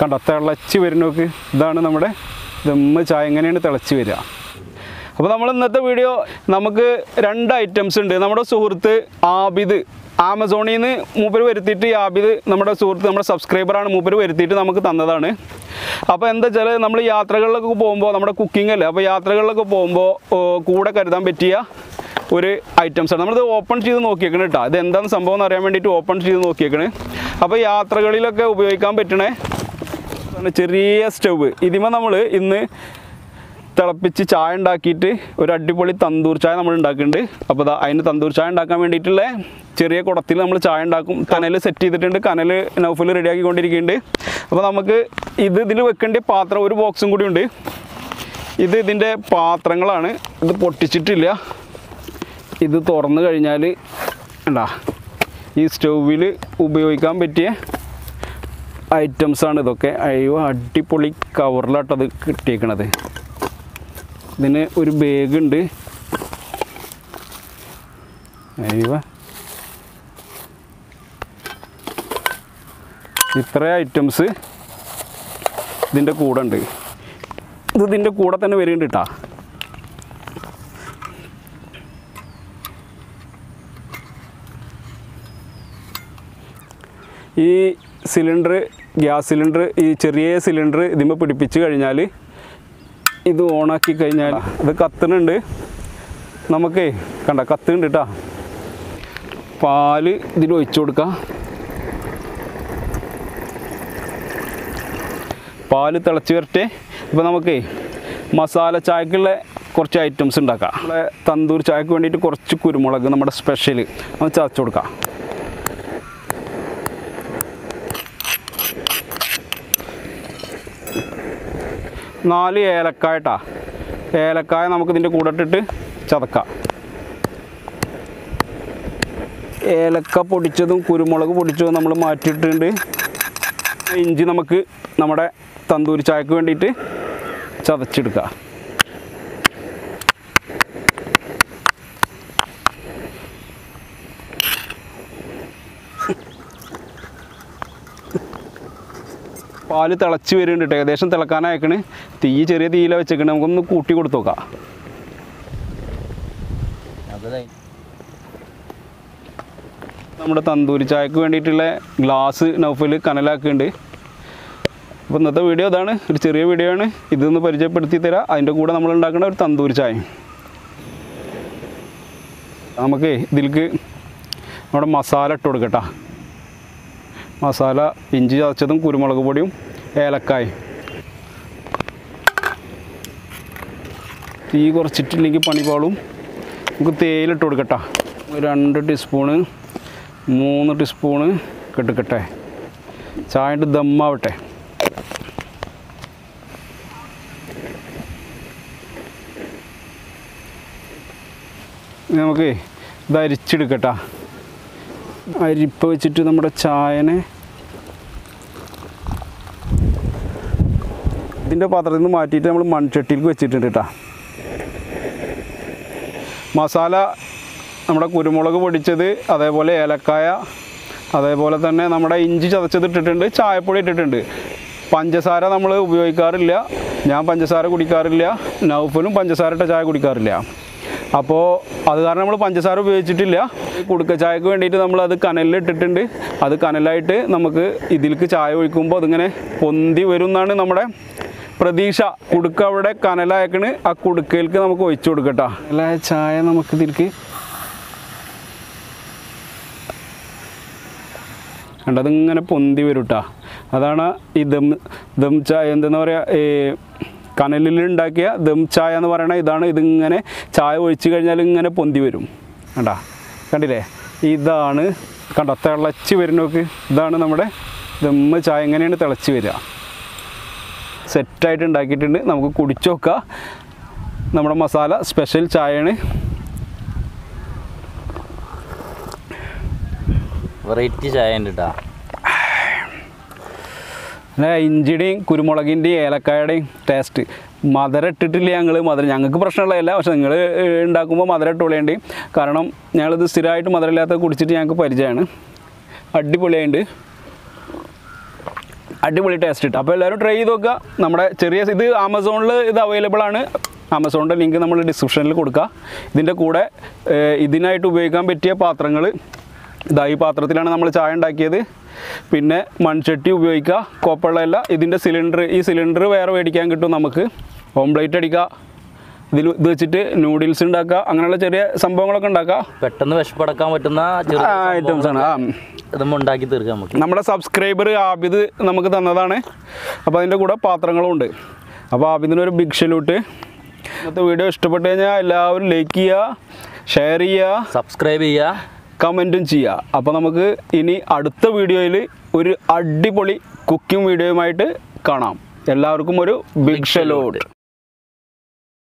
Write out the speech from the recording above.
കണ്ടോ തിളച്ച് വരുന്നോക്ക് ഇതാണ് നമ്മുടെ ദമ്മ് ചായ എങ്ങനെയാണ് തിളച്ച് വരിക അപ്പോൾ നമ്മൾ ഇന്നത്തെ വീഡിയോ നമുക്ക് രണ്ട് ഐറ്റംസ് ഉണ്ട് നമ്മുടെ സുഹൃത്ത് ആബിദ് ആമസോണിൽ നിന്ന് മൂപ്പര് വരുത്തിയിട്ട് ഈ ആബിദ് നമ്മുടെ സുഹൃത്ത് നമ്മുടെ സബ്സ്ക്രൈബറാണ് മൂപ്പര് വരുത്തിയിട്ട് നമുക്ക് തന്നതാണ് അപ്പോൾ എന്താ വെച്ചാൽ നമ്മൾ യാത്രകളിലൊക്കെ പോകുമ്പോൾ നമ്മുടെ കുക്കിംഗ് അല്ലേ അപ്പോൾ യാത്രകളിലൊക്കെ പോകുമ്പോൾ ഓ, കൂടെ കരുതാൻ പറ്റിയ ഒരു ഐറ്റംസ് ആണ് നമ്മളിത് ഓപ്പൺ ചെയ്ത് നോക്കിയേക്കണ് കേട്ടോ ഇത് എന്താണ് സംഭവം എന്ന് അറിയാൻ വേണ്ടിയിട്ട് ഓപ്പൺ ചെയ്ത് നോക്കിയേക്കണ് അപ്പോൾ യാത്രകളിലൊക്കെ ഉപയോഗിക്കാൻ പറ്റണേ ചെറിയ സ്റ്റവ് ഇതിമ നമ്മൾ ഇന്ന് തിളപ്പിച്ച് ചായ ഉണ്ടാക്കിയിട്ട് ഒരു അടിപൊളി തന്തൂർ ചായ നമ്മൾ ഉണ്ടാക്കുന്നുണ്ട് അപ്പോൾ ദാ അതിന് തന്തൂർ ചായ ഉണ്ടാക്കാൻ വേണ്ടിയിട്ടുള്ള ചെറിയ കുടത്തിൽ നമ്മൾ ചായ ഉണ്ടാക്കും കനൽ സെറ്റ് ചെയ്തിട്ടുണ്ട് കനൽ നൗഫിൽ റെഡിയാക്കിക്കൊണ്ടിരിക്കുന്നുണ്ട് അപ്പോൾ നമുക്ക് ഇത് ഇതിൽ വെക്കേണ്ട പാത്രം ഒരു ബോക്സും കൂടി ഉണ്ട് ഇത് ഇതിൻ്റെ പാത്രങ്ങളാണ് ഇത് പൊട്ടിച്ചിട്ടില്ല ഇത് തുറന്നു കഴിഞ്ഞാൽ എന്താ ഈ സ്റ്റൗവിൽ ഉപയോഗിക്കാൻ പറ്റിയ ഐറ്റംസാണ് ഇതൊക്കെ അയ്യോ അടിപൊളി കവറിലാട്ടത് കിട്ടിയേക്കണത് ഇതിന് ഒരു ബാഗ് ഉണ്ട് അയ്യോ ഇത്ര ഐറ്റംസ് ഇതിൻ്റെ കൂടെ ഉണ്ട് ഇത് ഇതിൻ്റെ കൂടെ തന്നെ വരുന്നുണ്ട് കേട്ടോ ഈ സിലിണ്ടർ ഗ്യാസ് സിലിണ്ടർ ഈ ചെറിയ സിലിണ്ടർ ഇതിന്മേൽ പിടിപ്പിച്ച് കഴിഞ്ഞാൽ ഇത് ഓണാക്കി കഴിഞ്ഞാൽ ഇത് കത്തുന്നുണ്ട് നമുക്കേ കണ്ട കത്തുന്നുണ്ട് കേട്ടോ പാല് ഇതിൽ ഒഴിച്ചു കൊടുക്കാം പാല് തിളച്ച് വരട്ടെ ഇപ്പോൾ നമുക്കേ മസാല ചായക്കുള്ള കുറച്ച് ഐറ്റംസ് ഉണ്ടാക്കാം നമ്മളെ തന്തൂർ ചായക്ക് വേണ്ടിയിട്ട് കുറച്ച് കുരുമുളക് നമ്മുടെ സ്പെഷ്യൽ ഒന്ന് ചതച്ച് കൊടുക്കാം നാല് ഏലക്കായ ട്ടാ ഏലക്കായ നമുക്ക് ഇതിൻ്റെ കൂടെ ഇട്ടിട്ട് ചതക്കാം ഏലക്ക പൊടിച്ചതും കുരുമുളക് പൊടിച്ചതും നമ്മൾ മാറ്റിയിട്ടുണ്ട് ഇഞ്ചി നമുക്ക് നമ്മുടെ തന്തൂരി ചായക്ക് വേണ്ടിയിട്ട് ചതച്ചെടുക്കുക പാല് തിളച്ച് വരുന്നുണ്ട് ട്ടോ. ഏകദേശം തിളക്കാനായേക്കണ് തീ ചെറിയ തീയില വെച്ചേക്കണ് നമുക്കൊന്ന് കൂട്ടി കൊടുത്തു നോക്കാം നമ്മുടെ തന്തൂരി ചായക്ക് വേണ്ടിയിട്ടുള്ള ഗ്ലാസ് നൗഫിൽ കനലാക്കുന്നുണ്ട് അപ്പോൾ ഇന്നത്തെ വീഡിയോ ഇതാണ് ഒരു ചെറിയ വീഡിയോ ആണ് ഇതൊന്ന് പരിചയപ്പെടുത്തി തരാം അതിൻ്റെ കൂടെ നമ്മൾ ഉണ്ടാക്കുന്ന ഒരു തന്തൂരി ചായ നമുക്ക് ഇതിലേക്ക് നമ്മുടെ മസാല ഇട്ട് കൊടുക്കട്ടാ മസാല ഇഞ്ചി ചതച്ചതും കുരുമുളക് പൊടിയും ഏലക്കായും തീ കുറച്ചിട്ടില്ലെങ്കിൽ പണി പാളും നമുക്ക് തേയിലിട്ട് കൊടുക്കട്ടാ ഒരു രണ്ട് ടീസ്പൂണ് മൂന്ന് ടീസ്പൂണ് കെട്ടുക്കട്ടെ ചായൻ്റെ ദമ്മാവട്ടെ ഇനി നമുക്ക് ഇത് അരിച്ചെടുക്കട്ടാ അരിപ്പ വെച്ചിട്ട് നമ്മുടെ ചായനെ ഇതിൻ്റെ പാത്രത്തിൽ നിന്ന് മാറ്റിയിട്ട് നമ്മൾ മൺചട്ടിയിലേക്ക് വെച്ചിട്ടുണ്ട് കേട്ടോ മസാല നമ്മുടെ കുരുമുളക് പൊടിച്ചത് അതേപോലെ ഏലക്കായ അതേപോലെ തന്നെ നമ്മുടെ ഇഞ്ചി ചതച്ചത് ഇട്ടിട്ടുണ്ട് ചായപ്പൊടി ഇട്ടിട്ടുണ്ട് പഞ്ചസാര നമ്മൾ ഉപയോഗിക്കാറില്ല ഞാൻ പഞ്ചസാര കുടിക്കാറില്ല നൗഫലും പഞ്ചസാര ഇട്ട ചായ കുടിക്കാറില്ല അപ്പോൾ അത് കാരണം നമ്മൾ പഞ്ചസാര ഉപയോഗിച്ചിട്ടില്ല കുടുക്ക ചായക്ക് വേണ്ടിയിട്ട് നമ്മൾ അത് കനലിൽ ഇട്ടിട്ടുണ്ട് അത് കനലായിട്ട് നമുക്ക് ഇതിലേക്ക് ചായ ഒഴിക്കുമ്പോൾ അതിങ്ങനെ പൊന്തി വരും എന്നാണ് നമ്മുടെ പ്രതീക്ഷ കുടുക്ക അവിടെ കനലായക്കണ് ആ കുടുക്കയിലേക്ക് നമുക്ക് ഒഴിച്ചു കൊടുക്കട്ടോ കനലായ ചായ നമുക്ക് ഇതിലേക്ക് കണ്ടത് ഇങ്ങനെ പൊന്തി വരും കേട്ടോ അതാണ് ഈ ദം ദം ചായ എന്തെന്ന് പറയുക ഈ കനലിൽ ഉണ്ടാക്കിയ ദം ചായ എന്ന് പറയണ ഇതാണ് ഇതിങ്ങനെ ചായ ഒഴിച്ച് കഴിഞ്ഞാൽ ഇങ്ങനെ പൊന്തി വരും കണ്ടാ കണ്ടില്ലേ ഇതാണ് കണ്ടോ തിളച്ച് വരുന്നോക്ക് ഇതാണ് നമ്മുടെ ദമ്മ് ചായ എങ്ങനെയാണ് തിളച്ച് വരിക സെറ്റായിട്ട് ഉണ്ടാക്കിയിട്ടുണ്ട് നമുക്ക് കുടിച്ചു നോക്കാം നമ്മുടെ മസാല സ്പെഷ്യൽ ചായയാണ് വെറൈറ്റി ചായ ഉണ്ട് കേട്ടോ പിന്നെ ഇഞ്ചിയുടെയും കുരുമുളകിൻ്റെയും ഏലക്കായുടെയും ടേസ്റ്റ് മധുരം ഇട്ടിട്ടില്ല ഞങ്ങൾ മധുരം ഞങ്ങൾക്ക് പ്രശ്നമുള്ളതല്ല പക്ഷെ നിങ്ങൾ ഉണ്ടാക്കുമ്പോൾ മധുരം ഇട്ടുള്ളതുണ്ട് കാരണം ഞങ്ങളിത് സ്ഥിരമായിട്ട് മധുരമില്ലാത്ത കുടിച്ചിട്ട് ഞങ്ങൾക്ക് പരിചയമാണ് അടിപൊളിയായിട്ടുണ്ട് അടിപൊളി ടേസ്റ്റ് കിട്ടും അപ്പോൾ എല്ലാവരും ട്രൈ ചെയ്ത് നോക്കുക നമ്മുടെ ചെറിയ ഇത് ആമസോണിൽ ഇത് അവൈലബിൾ ആണ് ആമസോണിൻ്റെ ലിങ്ക് നമ്മൾ ഡിസ്ക്രിപ്ഷനിൽ കൊടുക്കുക ഇതിൻ്റെ കൂടെ ഏഹ്, ഇതിനായിട്ട് ഉപയോഗിക്കാൻ പറ്റിയ പാത്രങ്ങൾ ഇതാ ഈ പാത്രത്തിലാണ് നമ്മൾ ചായ ഉണ്ടാക്കിയത് പിന്നെ മൺചട്ടി ഉപയോഗിക്കുക കോപ്പുള്ളതല്ല ഇതിൻ്റെ സിലിണ്ടർ ഈ സിലിണ്ടർ വേറെ മേടിക്കാൻ കിട്ടും നമുക്ക് ഓംപ്ലേറ്റ് അടിക്കുക ഇതിൽ ഇത് വെച്ചിട്ട് നൂഡിൽസ് ഉണ്ടാക്കുക അങ്ങനെയുള്ള ചെറിയ സംഭവങ്ങളൊക്കെ ഉണ്ടാക്കുക പെട്ടെന്ന് വിശപ്പടക്കാൻ പറ്റുന്ന ചെറിയ ഐറ്റംസ് ആണ് ആ ഇതും ഉണ്ടാക്കി തീർക്കാം നമുക്ക് നമ്മുടെ സബ്സ്ക്രൈബർ ആബിദ് നമുക്ക് തന്നതാണ് അപ്പോൾ അതിൻ്റെ കൂടെ പാത്രങ്ങളും ഉണ്ട് അപ്പോൾ ആബിദിനൊരു ബിഗ് ഷെലൂട്ട് ഇന്നത്തെ വീഡിയോ ഇഷ്ടപ്പെട്ട് കഴിഞ്ഞാൽ എല്ലാവരും ലൈക്ക് ചെയ്യുക ഷെയർ ചെയ്യുക സബ്സ്ക്രൈബ് ചെയ്യുക കമൻറ്റും ചെയ്യുക അപ്പോൾ നമുക്ക് ഇനി അടുത്ത വീഡിയോയിൽ ഒരു അടിപൊളി കുക്കിംഗ് വീഡിയോയുമായിട്ട് കാണാം എല്ലാവർക്കും ഒരു ബിഗ് ഷെലോട്ട്